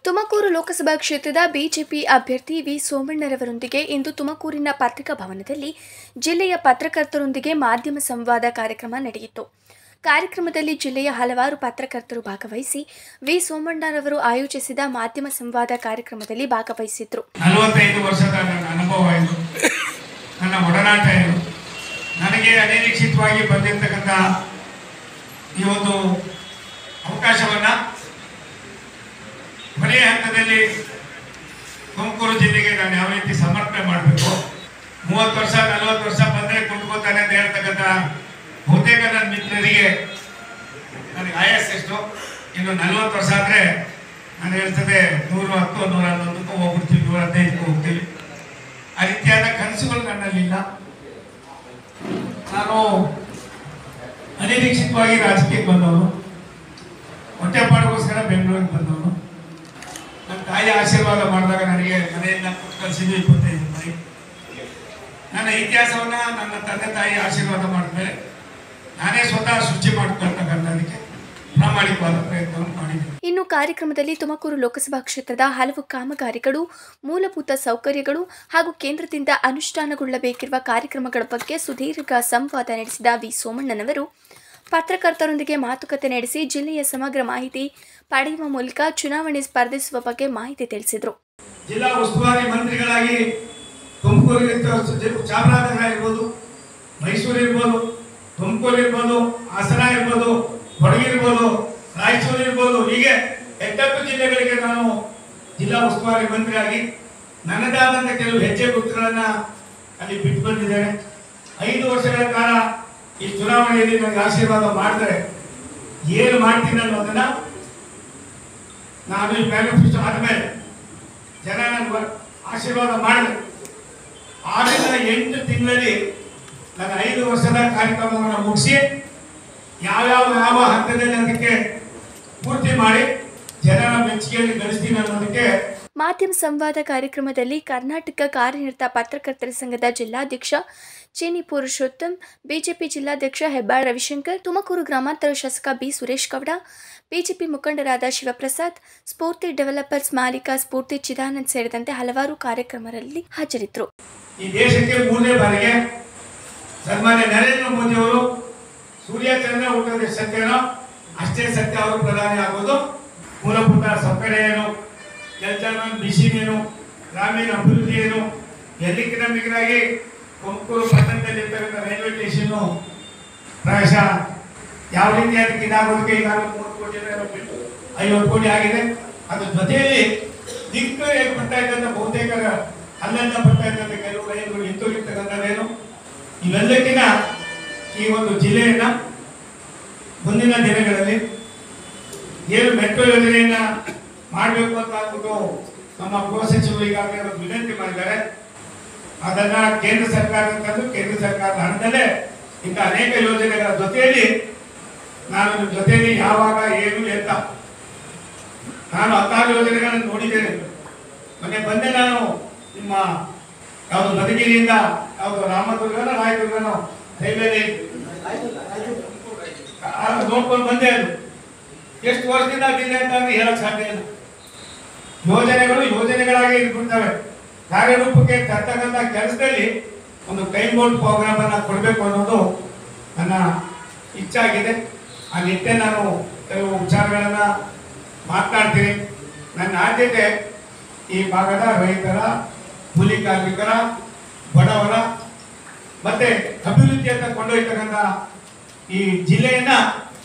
ತುಮಕೂರು ಲೋಕಸಭಾ ಕ್ಷೇತ್ರದ ಬಿಜೆಪಿ ಅಭ್ಯರ್ಥಿ ವಿ ಸೋಮಣ್ಣರವರೊಂದಿಗೆ ಇಂದು ತುಮಕೂರಿನ ಪತ್ರಿಕಾ ಭವನದಲ್ಲಿ ಜಿಲ್ಲೆಯ ಪತ್ರಕರ್ತರೊಂದಿಗೆ ಮಾಧ್ಯಮ ಸಂವಾದ ಕಾರ್ಯಕ್ರಮ ನಡೆಯಿತು ಕಾರ್ಯಕ್ರಮದಲ್ಲಿ ಜಿಲ್ಲೆಯ ಹಲವಾರು ಪತ್ರಕರ್ತರು ಭಾಗವಹಿಸಿ ವಿ ಸೋಮಣ್ಣರವರು ಆಯೋಜಿಸಿದ ಮಾಧ್ಯಮ ಸಂವಾದ ಕಾರ್ಯಕ್ರಮದಲ್ಲಿ ಭಾಗವಹಿಸಿದ್ರು ನಲವತ್ತೈದು ವರ್ಷದ ನನ್ನ ಅನುಭವ ಇದು ನನ್ನ ಒಡನಾಟ ಇದು ನನಗೆ ಅನಿರೀಕ್ಷಿತವಾಗಿ ಬಂದಿರತಕ್ಕಂಥ ಈ ಒಂದು ಅವಕಾಶವನ್ನು ಕೊನೆಯ ಹಂತದಲ್ಲಿ ತುಮಕೂರು ಜಿಲ್ಲೆಗೆ ನಾನು ಯಾವ ರೀತಿ ಸಮರ್ಪಣೆ ಮಾಡಬೇಕು ಮೂವತ್ತು ವರ್ಷ ನಲವತ್ತು ವರ್ಷ ಬಂದರೆ ಕುಂತ್ಕೋತಾನೆ ಅಂತ ಹೇಳ್ತಕ್ಕಂಥ ಬಹುತೇಕ ನನ್ನ ಮಿತ್ರರಿಗೆ ನನಗೆ ಆಯಸ್ ಎಷ್ಟು ಇನ್ನು ನಲ್ವತ್ತು ವರ್ಷ ಆದರೆ ನಾನು ಹೇಳ್ತದೆ ನೂರು ಹತ್ತು ನೂರ ಹನ್ನೊಂದಕ್ಕೂ ಹೋಗ್ಬಿಡ್ತೀವಿ ನೂರ ಹದಿನೈದಕ್ಕೂ ಹೋಗ್ತೀವಿ ಆ ರೀತಿಯಾದ ಕನಸುಗಳು ನನ್ನಲ್ಲಿಲ್ಲ ನಾನು ಅನಿರೀಕ್ಷಿತವಾಗಿ ರಾಜಕೀಯಕ್ಕೆ ಬಂದವನು ಹೊಟ್ಟೆಪಾಡಿಗೋಸ್ಕರ ಬೆಂಗಳೂರಿಗೆ ಬಂದವನು ನನ್ನ ತಾಯಿ ಆಶೀರ್ವಾದ ಮಾಡಿದಾಗ ನನಗೆ ಮನೆಯಿಂದ ಕಳಿಸಿದ್ದು ಇಪ್ಪತ್ತೈದು ಮನೆ ನನ್ನ ಇತಿಹಾಸವನ್ನ ನನ್ನ ತಂದೆ ತಾಯಿ ಆಶೀರ್ವಾದ ಮಾಡಿದ್ಮೇಲೆ ನಾನೇ ಸ್ವತಃ ಸೃಷ್ಟಿ ಮಾಡ್ಕೊಳ್ತಕ್ಕಂಥದಕ್ಕೆ ಪ್ರಾಮಾಣಿಕವಾದ ಪ್ರಯತ್ನವನ್ನು ಮಾಡಿದ್ದೀನಿ ಇನ್ನು ಕಾರ್ಯಕ್ರಮದಲ್ಲಿ ತುಮಕೂರು ಲೋಕಸಭಾ ಕ್ಷೇತ್ರದ ಹಲವು ಕಾಮಗಾರಿಗಳು ಮೂಲಭೂತ ಸೌಕರ್ಯಗಳು ಹಾಗೂ ಕೇಂದ್ರದಿಂದ ಅನುಷ್ಠಾನಗೊಳ್ಳಬೇಕಿರುವ ಕಾರ್ಯಕ್ರಮಗಳ ಬಗ್ಗೆ ಸುದೀರ್ಘ ಸಂವಾದ ನಡೆಸಿದ ವಿ ಸೋಮಣ್ಣನವರು ಪತ್ರಕರ್ತರೊಂದಿಗೆ ಮಾತುಕತೆ ನಡೆಸಿ ಜಿಲ್ಲೆಯ ಸಮಗ್ರ ಮಾಹಿತಿ ಪಡೆಯುವ ಮೂಲಕ ಚುನಾವಣೆ ಸ್ಪರ್ಧಿಸುವ ಬಗ್ಗೆ ಮಾಹಿತಿ ತಿಳಿಸಿದರು ಜಿಲ್ಲಾ ಉಸ್ತುವಾರಿ ಮಂತ್ರಿಗಳಾಗಿ ತುಮಕೂರಿಗೆ ಚಾಮರಾಜನಗರ ಇರ್ಬೋದು ಮೈಸೂರು ಇರ್ಬೋದು ತುಮಕೂರು ಇರ್ಬೋದು ಹಾಸನ ಇರ್ಬೋದು ಕೊಡಗು ಇರ್ಬೋದು ರಾಯಚೂರು ಇರ್ಬೋದು ಹೀಗೆ ಎಂಟತ್ತು ಜಿಲ್ಲೆಗಳಿಗೆ ನಾನು ಜಿಲ್ಲಾ ಉಸ್ತುವಾರಿ ಮಂತ್ರಿಯಾಗಿ ನನ್ನದಾದಂಥ ಕೆಲವು ಹೆಜ್ಜೆ ಗುರುತುಗಳನ್ನ ಅಲ್ಲಿ ಬಿಟ್ಟು ಬಂದಿದ್ದೇನೆ ಐದು ವರ್ಷಗಳ ಕಾಲ ಈ ಚುನಾವಣೆಯಲ್ಲಿ ನನಗೆ ಆಶೀರ್ವಾದ ಮಾಡಿದ್ರೆ ಏನು ಮಾಡ್ತೀನಿ ಅನ್ನೋದನ್ನ ನಾನು ಈ ಮ್ಯಾನಿಫೆಸ್ಟೋ ಆದಮೇಲೆ ಜನ ನನಗೆ ಆಶೀರ್ವಾದ ಮಾಡಿದೆ ಆರಿಂದ ಎಂಟು ತಿಂಗಳಲ್ಲಿ ನನ್ನ ಐದು ವರ್ಷದ ಕಾರ್ಯಕ್ರಮವನ್ನು ಮುಗಿಸಿ ಯಾವ್ಯಾವ ಯಾವ ಹಂತದಲ್ಲಿ ಅದಕ್ಕೆ ಪೂರ್ತಿ ಮಾಡಿ ಜನರ ಮೆಚ್ಚುಗೆಯಲ್ಲಿ ಗಳಿಸ್ತೀನಿ ಅನ್ನೋದಕ್ಕೆ ಮಾಧ್ಯಮ ಸಂವಾದ ಕಾರ್ಯಕ್ರಮದಲ್ಲಿ ಕರ್ನಾಟಕ ಕಾರ್ಯನಿರತ ಪತ್ರಕರ್ತರ ಸಂಘದ ಜಿಲ್ಲಾಧ್ಯಕ್ಷ ಚೇನಿ ಪುರುಷೋತ್ತಮ್ ಬಿಜೆಪಿ ಜಿಲ್ಲಾಧ್ಯಕ್ಷ ಹೆಬ್ಬಾಳ್ ರವಿಶಂಕರ್ ತುಮಕೂರು ಗ್ರಾಮಾಂತರ ಶಾಸಕ ಬಿ ಸುರೇಶ್ ಗೌಡ ಬಿಜೆಪಿ ಮುಖಂಡರಾದ ಶಿವಪ್ರಸಾದ್ ಸ್ಫೂರ್ತಿ ಡೆವಲಪರ್ಸ್ ಮಾಲೀಕ ಸ್ಫೂರ್ತಿ ಚಿದಾನಂದ್ ಸೇರಿದಂತೆ ಹಲವಾರು ಕಾರ್ಯಕ್ರಮದಲ್ಲಿ ಹಾಜರಿದ್ದರು ಈ ದೇಶಕ್ಕೆ ಮೂರನೇ ಬಾರಿಗೆ ಸನ್ಮಾನ್ಯ ನರೇಂದ್ರ ಮೋದಿ ಅವರು ಸೂರ್ಯ ಚಂದ್ರ ಹುಟ್ಟೋದು ಎಷ್ಟು ಸತ್ಯನೋ ಅಷ್ಟೇ ಸತ್ಯ ಅವರು ಪ್ರಧಾನಿ ಆಗೋದು ಮೂಲಭೂತ ಸೌಕರ್ಯ ಏನು ಕೆಲಸ ಬಿಸಿ ಏನು ಗ್ರಾಮೀಣ ಅಭಿವೃದ್ಧಿ ಏನು ಎಲ್ಲಕ್ಕಿಂತ ಮಿಗಿಲಾಗಿ ತುಮಕೂರು ಪಟ್ಟಣದಲ್ಲಿ ಇರ್ತಕ್ಕಂಥ ರೈಲ್ವೆ ಸ್ಟೇಷನ್ ಪ್ರಾಯಶಃ ಯಾವ ರೀತಿ ಅದಕ್ಕೆ ಇದಾಗೋದಕ್ಕೆ ಈಗಾಗಲೇ ಮೂರು ಕೋಟಿ ಏನೋ ಬಿಟ್ಟು ಐವತ್ತು ಕೋಟಿ ಆಗಿದೆ ಅದ್ರ ಜೊತೆಯಲ್ಲಿ ದಿಕ್ಕು ಹೇಗೆ ಬರ್ತಾ ಇದ್ದಂತ ಬಹುತೇಕ ಅಲ್ಲೆಲ್ಲ ಬರ್ತಾ ಇದ್ದಂತ ಕೆಲವು ರೈಲುಗಳು ಹಿಂತಿರುಗಿರ್ತಕ್ಕಂಥದ್ದೇನು ಇವೆಲ್ಲಕ್ಕಿಂತ ಈ ಒಂದು ಜಿಲ್ಲೆಯನ್ನ ಮುಂದಿನ ದಿನಗಳಲ್ಲಿ ಏನು ಮೆಟ್ರೋ ಯೋಜನೆಯನ್ನ ಮಾಡಬೇಕು ಅಂತ ಅಂದ್ಬಿಟ್ಟು ನಮ್ಮ ಗೃಹ ಸಚಿವರು ಈಗಾಗಲೇ ಒಂದು ವಿನಂತಿ ಮಾಡಿದ್ದಾರೆ ಅದನ್ನ ಕೇಂದ್ರ ಸರ್ಕಾರದ ತಂದು ಕೇಂದ್ರ ಸರ್ಕಾರದ ಹಣದಲ್ಲೇ ಇಂಥ ಅನೇಕ ಯೋಜನೆಗಳ ಜೊತೆಯಲ್ಲಿ ನಾನು ನಿಮ್ಮ ಜೊತೆಯಲ್ಲಿ ಯಾವಾಗ ಏನು ಅಂತ ನಾನು ಹತ್ತಾರು ಯೋಜನೆಗಳನ್ನು ನೋಡಿದ್ದೇನೆ ಮೊನ್ನೆ ಬಂದೆ ನಾನು ನಿಮ್ಮ ಯಾವುದು ಮಧುಗಿರಿಯಿಂದ ಯಾವುದು ರಾಮದುರ್ಗನೋ ರಾಯದುರ್ಗನೋ ರೈಲ್ವೆ ನೋಡ್ಕೊಂಡು ಬಂದೆ ಅದು ಎಷ್ಟು ವರ್ಷದಿಂದ ಅದಿದೆ ಅಂತ ಅಂದ್ರೆ ಹೇಳಕ್ ಸಾಧ್ಯ ಇಲ್ಲ ಯೋಜನೆಗಳು ಯೋಜನೆಗಳಾಗಿ ಇಟ್ಬಿಡ್ತವೆ ಕಾರ್ಯರೂಪಕ್ಕೆ ತರ್ತಕ್ಕಂಥ ಕೆಲಸದಲ್ಲಿ ಒಂದು ಕೈ ಬೋರ್ಡ್ ಪ್ರೋಗ್ರಾಮ್ ಅನ್ನ ಕೊಡಬೇಕು ಅನ್ನೋದು ನನ್ನ ಇಚ್ಛಾಗಿದೆ ಆ ನಿಟ್ಟೆ ನಾನು ಕೆಲವು ವಿಚಾರಗಳನ್ನ ಮಾತನಾಡ್ತೀನಿ ನನ್ನ ಆದ್ಯತೆ ಈ ಭಾಗದ ರೈತರ ಕೂಲಿ ಕಾರ್ಮಿಕರ ಬಡವರ ಮತ್ತೆ ಅಭಿವೃದ್ಧಿಯತ್ತ ಕೊಂಡೊಯ್ತಕ್ಕಂಥ ಈ ಜಿಲ್ಲೆಯನ್ನ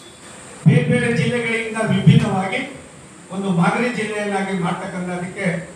ಬೇರೆ ಬೇರೆ ಜಿಲ್ಲೆಗಳಿಂದ ವಿಭಿನ್ನವಾಗಿ ಒಂದು ಮಾದರಿ ಜಿಲ್ಲೆಯನ್ನಾಗಿ ಮಾಡ್ತಕ್ಕಂಥದಕ್ಕೆ